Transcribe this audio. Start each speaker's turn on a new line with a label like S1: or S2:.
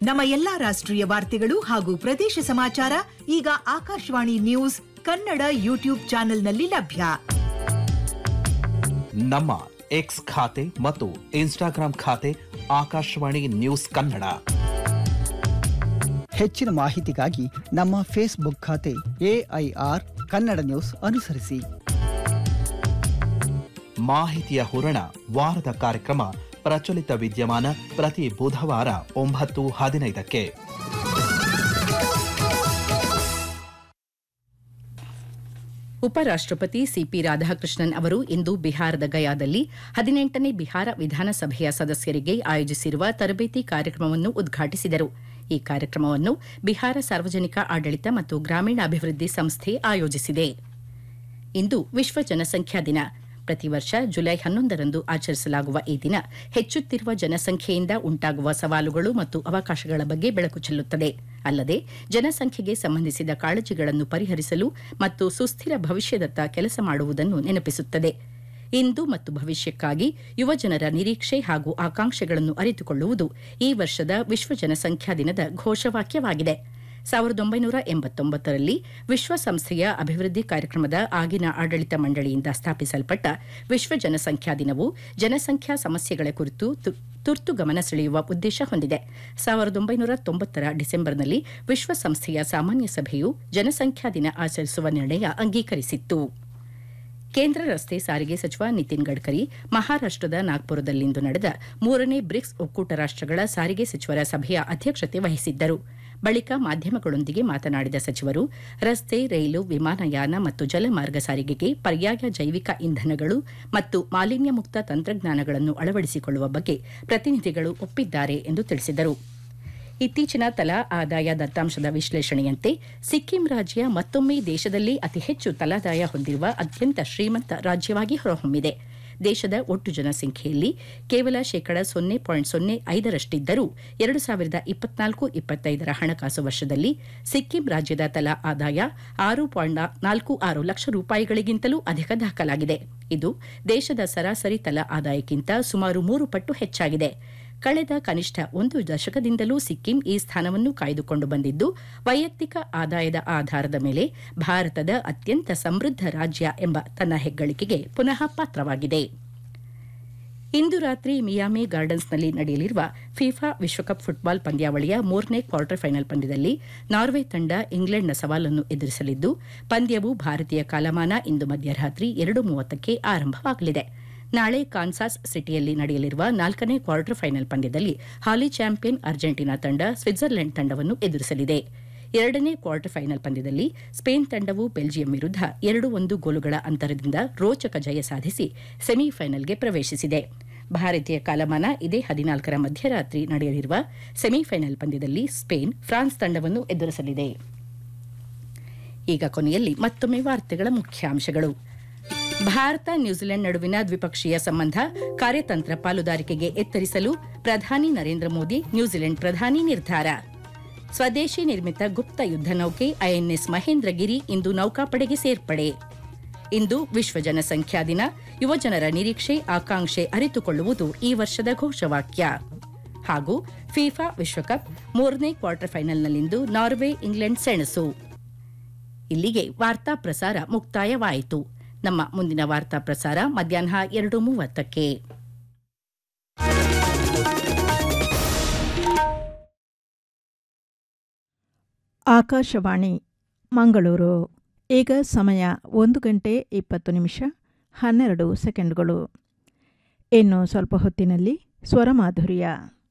S1: ನಮ್ಮ ಎಲ್ಲಾ ರಾಷ್ಟ್ರೀಯ ವಾರ್ತೆಗಳು ಹಾಗೂ ಪ್ರದೇಶ ಸಮಾಚಾರ ಈಗ ಆಕಾಶವಾಣಿ ನ್ಯೂಸ್ ಕನ್ನಡ ಯೂಟ್ಯೂಬ್ ಚಾನೆಲ್ನಲ್ಲಿ ಲಭ್ಯ
S2: ನಮ್ಮ ಎಕ್ಸ್ ಖಾತೆ ಮತ್ತು ಇನ್ಸ್ಟಾಗ್ರಾಂ ಖಾತೆ ಆಕಾಶವಾಣಿ ನ್ಯೂಸ್ ಕನ್ನಡ
S3: ಹೆಚ್ಚಿನ ಮಾಹಿತಿಗಾಗಿ ನಮ್ಮ ಫೇಸ್ಬುಕ್ ಖಾತೆ ಎಐಆರ್ ಕನ್ನಡ ನ್ಯೂಸ್ ಅನುಸರಿಸಿ
S2: ಮಾಹಿತಿಯ ಹೂರಣ ವಾರದ ಕಾರ್ಯಕ್ರಮ ಪ್ರಚಲಿತ ವಿದ್ಯಮಾನ ಪ್ರತಿ ಬುಧವಾರ ಒಂಬತ್ತು ಹದಿನೈದಕ್ಕೆ
S4: ಉಪರಾಷ್ಟ್ರಪತಿ ಸಿಪಿ ರಾಧಾಕೃಷ್ಣನ್ ಅವರು ಇಂದು ಬಿಹಾರದ ಗಯಾದಲ್ಲಿ ಹದಿನೆಂಟನೇ ಬಿಹಾರ ವಿಧಾನಸಭೆಯ ಸದಸ್ಯರಿಗೆ ಆಯೋಜಿಸಿರುವ ತರಬೇತಿ ಕಾರ್ಯಕ್ರಮವನ್ನು ಉದ್ಘಾಟಿಸಿದರು ಈ ಕಾರ್ಯಕ್ರಮವನ್ನು ಬಿಹಾರ ಸಾರ್ವಜನಿಕ ಆಡಳಿತ ಮತ್ತು ಗ್ರಾಮೀಣಾಭಿವೃದ್ಧಿ ಸಂಸ್ಥೆ ಆಯೋಜಿಸಿದೆ ಇಂದು ವಿಶ್ವ ಜನಸಂಖ್ಯಾ ದಿನ ಪ್ರತಿ ವರ್ಷ ಜುಲೈ ಹನ್ನೊಂದರಂದು ಆಚರಿಸಲಾಗುವ ಈ ದಿನ ಹೆಚ್ಚುತ್ತಿರುವ ಜನಸಂಖ್ಯೆಯಿಂದ ಉಂಟಾಗುವ ಸವಾಲುಗಳು ಮತ್ತು ಅವಕಾಶಗಳ ಬಗ್ಗೆ ಬೆಳಕು ಚೆಲ್ಲುತ್ತದೆ ಅಲ್ಲದೆ ಜನಸಂಖ್ಯೆಗೆ ಸಂಬಂಧಿಸಿದ ಕಾಳಜಿಗಳನ್ನು ಪರಿಹರಿಸಲು ಮತ್ತು ಸುಸ್ಥಿರ ಭವಿಷ್ಯದತ್ತ ಕೆಲಸ ಮಾಡುವುದನ್ನು ನೆನಪಿಸುತ್ತದೆ ಇಂದು ಮತ್ತು ಭವಿಷ್ಯಕ್ಕಾಗಿ ಯುವಜನರ ನಿರೀಕ್ಷೆ ಹಾಗೂ ಆಕಾಂಕ್ಷೆಗಳನ್ನು ಅರಿತುಕೊಳ್ಳುವುದು ಈ ವರ್ಷದ ವಿಶ್ವ ಜನಸಂಖ್ಯಾ ದಿನದ ಘೋಷವಾಕ್ಯವಾಗಿದೆ ಸಾವಿರದ ಒಂಬೈನೂರ ಎಂಬತ್ತೊಂಬತ್ತರಲ್ಲಿ ವಿಶ್ವಸಂಸ್ಥೆಯ ಅಭಿವೃದ್ಧಿ ಕಾರ್ಯಕ್ರಮದ ಆಗಿನ ಆಡಳಿತ ಮಂಡಳಿಯಿಂದ ಸ್ಥಾಪಿಸಲ್ಪಟ್ಟ ವಿಶ್ವ ಜನಸಂಖ್ಯಾ ದಿನವು ಜನಸಂಖ್ಯಾ ಸಮಸ್ಯೆಗಳ ಕುರಿತು ತು- ತುರ್ತು ಗಮನ ಸೆಳೆಯುವ ಉದ್ದೇಶ ಹೊಂದಿದೆ ಸಾವಿರದ ಒಂಬೈನೂರ ತೊಂಬತ್ತರ ಡಿಸೆಂಬರ್ನಲ್ಲಿ ವಿಶ್ವಸಂಸ್ಥೆಯ ಸಾಮಾನ್ಯ ಸಭೆಯು ಜನಸಂಖ್ಯಾ ದಿನ ಆಚರಿಸುವ ನಿರ್ಣಯ ಅಂಗೀಕರಿಸಿತ್ತು ಕೇಂದ್ರ ರಸ್ತೆ ಸಾರಿಗೆ ಸಚಿವ ನಿತಿನ್ ಗಡ್ಕರಿ ಮಹಾರಾಷ್ಟದ ನಾಗ್ಪುರದಲ್ಲಿಂದು ನಡೆದ ಮೂರನೇ ಬ್ರಿಕ್ಸ್ ಒಕ್ಕೂಟ ರಾಷ್ಟಗಳ ಸಾರಿಗೆ ಸಚಿವರ ಸಭೆಯ ಅಧ್ಯಕ್ಷತೆ ವಹಿಸಿದ್ದರು ಬಳಿಕ ಮಾಧ್ಯಮಗಳೊಂದಿಗೆ ಮಾತನಾಡಿದ ಸಚಿವರು ರಸ್ತೆ ರೈಲು ವಿಮಾನಯಾನ ಮತ್ತು ಜಲಮಾರ್ಗ ಸಾರಿಗೆಗೆ ಪರ್ಯಾಯ ಜೈವಿಕ ಇಂಧನಗಳು ಮತ್ತು ಮಾಲಿನ್ಯ ಮುಕ್ತ ತಂತ್ರಜ್ಞಾನಗಳನ್ನು ಅಳವಡಿಸಿಕೊಳ್ಳುವ ಬಗ್ಗೆ ಪ್ರತಿನಿಧಿಗಳು ಒಪ್ಪಿದ್ದಾರೆ ಎಂದು ತಿಳಿಸಿದರು ಇತ್ತೀಚಿನ ತಲಾ ಆದಾಯ ದತ್ತಾಂಶದ ವಿಶ್ಲೇಷಣೆಯಂತೆ ಸಿಕ್ಕಿಂ ರಾಜ್ಯ ಮತ್ತೊಮ್ಮೆ ದೇಶದಲ್ಲಿ ಅತಿ ಹೆಚ್ಚು ತಲಾದಾಯ ಹೊಂದಿರುವ ಅತ್ಯಂತ ಶ್ರೀಮಂತ ರಾಜ್ಯವಾಗಿ ಹೊರಹೊಮ್ಮಿದೆ ದೇಶದ ಒಟ್ಟು ಜನಸಂಖ್ಯೆಯಲ್ಲಿ ಕೇವಲ ಶೇಕಡ ಸೊನ್ನೆ ಪಾಯಿಂಟ್ ಸೊನ್ನೆ ಐದರಷ್ಟಿದ್ದರೂ ಎರಡು ಸಾವಿರದ ಇಪ್ಪತ್ನಾಲ್ಕು ಇಪ್ಪತ್ತೈದರ ಹಣಕಾಸು ವರ್ಷದಲ್ಲಿ ಸಿಕ್ಕಿಂ ರಾಜ್ಯದ ತಲಾ ಆದಾಯ ಆರು ಪಾಯಿಂಟ್ ನಾಲ್ಕು ಆರು ಲಕ್ಷ ರೂಪಾಯಿಗಳಿಗಿಂತಲೂ ಅಧಿಕ ದಾಖಲಾಗಿದೆ ಇದು ದೇಶದ ಸರಾಸರಿ ತಲಾ ಆದಾಯಕ್ಕಿಂತ ಸುಮಾರು ಮೂರು ಪಟ್ಟು ಹೆಚ್ಚಾಗಿದೆ ಕಳೆದ ಕನಿಷ್ಠ ಒಂದು ದಶಕದಿಂದಲೂ ಸಿಕ್ಕಿಂ ಈ ಸ್ಥಾನವನ್ನು ಕಾಯ್ದುಕೊಂಡು ಬಂದಿದ್ದು ವೈಯಕ್ತಿಕ ಆದಾಯದ ಆಧಾರದ ಮೇಲೆ ಭಾರತದ ಅತ್ಯಂತ ಸಮೃದ್ಧ ರಾಜ್ಯ ಎಂಬ ತನ್ನ ಹೆಗ್ಗಳಿಕೆಗೆ ಪುನಃ ಪಾತ್ರವಾಗಿದೆ ಇಂದು ರಾತ್ರಿ ಮಿಯಾಮಿ ಗಾರ್ಡನ್ಸ್ನಲ್ಲಿ ನಡೆಯಲಿರುವ ಫಿಫಾ ವಿಶ್ವಕಪ್ ಫುಟ್ಬಾಲ್ ಪಂದ್ಯಾವಳಿಯ ಮೂರನೇ ಕ್ವಾರ್ಟರ್ ಫೈನಲ್ ಪಂದ್ಯದಲ್ಲಿ ನಾರ್ವೆ ತಂಡ ಇಂಗ್ಲೆಂಡ್ನ ಸವಾಲನ್ನು ಎದುರಿಸಲಿದ್ದು ಪಂದ್ಯವು ಭಾರತೀಯ ಕಾಲಮಾನ ಇಂದು ಮಧ್ಯರಾತ್ರಿ ಎರಡು ಮೂವತ್ತಕ್ಕೆ ಆರಂಭವಾಗಲಿದೆ ನಾಳೆ ಕಾನ್ಸಾಸ್ ಸಿಟಿಯಲ್ಲಿ ನಡೆಯಲಿರುವ ನಾಲ್ಕನೇ ಕ್ವಾರ್ಟರ್ ಫೈನಲ್ ಪಂದ್ಯದಲ್ಲಿ ಹಾಲಿ ಚಾಂಪಿಯನ್ ಅರ್ಜೆಂಟೀನಾ ತಂಡ ಸ್ವಿಟ್ಜರ್ಲೆಂಡ್ ತಂಡವನ್ನು ಎದುರಿಸಲಿದೆ ಎರಡನೇ ಕ್ವಾರ್ಟರ್ ಫೈನಲ್ ಪಂದ್ಯದಲ್ಲಿ ಸ್ಪೇನ್ ತಂಡವು ಬೆಲ್ಜಿಯಂ ವಿರುದ್ಧ ಎರಡು ಒಂದು ಗೋಲುಗಳ ಅಂತರದಿಂದ ರೋಚಕ ಜಯ ಸಾಧಿಸಿ ಸೆಮಿಫೈನಲ್ಗೆ ಪ್ರವೇಶಿಸಿದೆ ಭಾರತೀಯ ಕಾಲಮಾನ ಇದೇ ಹದಿನಾಲ್ಕರ ಮಧ್ಯರಾತ್ರಿ ನಡೆಯಲಿರುವ ಸೆಮಿಫೈನಲ್ ಪಂದ್ಯದಲ್ಲಿ ಸ್ಪೇನ್ ಫ್ರಾನ್ಸ್ ತಂಡವನ್ನು ಎದುರಿಸಲಿದೆ ಈಗ ಕೊನೆಯಲ್ಲಿ ಮತ್ತೊಮ್ಮೆ ವಾರ್ತೆಗಳ ಮುಖ್ಯಾಂಶಗಳು ಭಾರತ ನ್ಯೂಜಿಲೆಂಡ್ ನಡುವಿನ ದ್ವಿಪಕ್ಷೀಯ ಸಂಬಂಧ ಕಾರ್ಯತಂತ್ರ ಪಾಲುದಾರಿಕೆಗೆ ಎತ್ತರಿಸಲು ಪ್ರಧಾನಿ ನರೇಂದ್ರ ಮೋದಿ ನ್ಯೂಜಿಲೆಂಡ್ ಪ್ರಧಾನಿ ನಿರ್ಧಾರ ಸ್ವದೇಶಿ ನಿರ್ಮಿತ ಗುಪ್ತ ಯುದ್ಧ ನೌಕೆ ಐಎನ್ಎಸ್ ಮಹೇಂದ್ರಗಿರಿ ಇಂದು ನೌಕಾಪಡೆಗೆ ಸೇರ್ಪಡೆ ಇಂದು ವಿಶ್ವ ಜನಸಂಖ್ಯಾ ದಿನ ಯುವಜನರ ನಿರೀಕ್ಷೆ ಆಕಾಂಕ್ಷೆ ಅರಿತುಕೊಳ್ಳುವುದು ಈ ವರ್ಷದ ಘೋಷವಾಕ್ಯ ಹಾಗೂ ಫಿಫಾ ವಿಶ್ವಕಪ್ ಮೂರನೇ ಕ್ವಾರ್ಟರ್ ಫೈನಲ್ನಲ್ಲಿಂದು ನಾರ್ವೆ ಇಂಗ್ಲೆಂಡ್ ಸೆಣಸು ಇಲ್ಲಿಗೆ ವಾರ್ತಾ ಪ್ರಸಾರ ಮುಕ್ತಾಯವಾಯಿತು ನಮ್ಮ ಮುಂದಿನ ವಾರ್ತಾ ಪ್ರಸಾರ ಮಧ್ಯಾಹ್ನ ಎರಡು ಮೂವತ್ತಕ್ಕೆ
S5: ಆಕಾಶವಾಣಿ ಮಂಗಳೂರು ಈಗ ಸಮಯ ಒಂದು ಗಂಟೆ ಇಪ್ಪತ್ತು ನಿಮಿಷ ಹನ್ನೆರಡು ಸೆಕೆಂಡ್ಗಳು ಇನ್ನು ಸ್ವಲ್ಪ ಹೊತ್ತಿನಲ್ಲಿ ಸ್ವರಮಾಧುರ್ಯ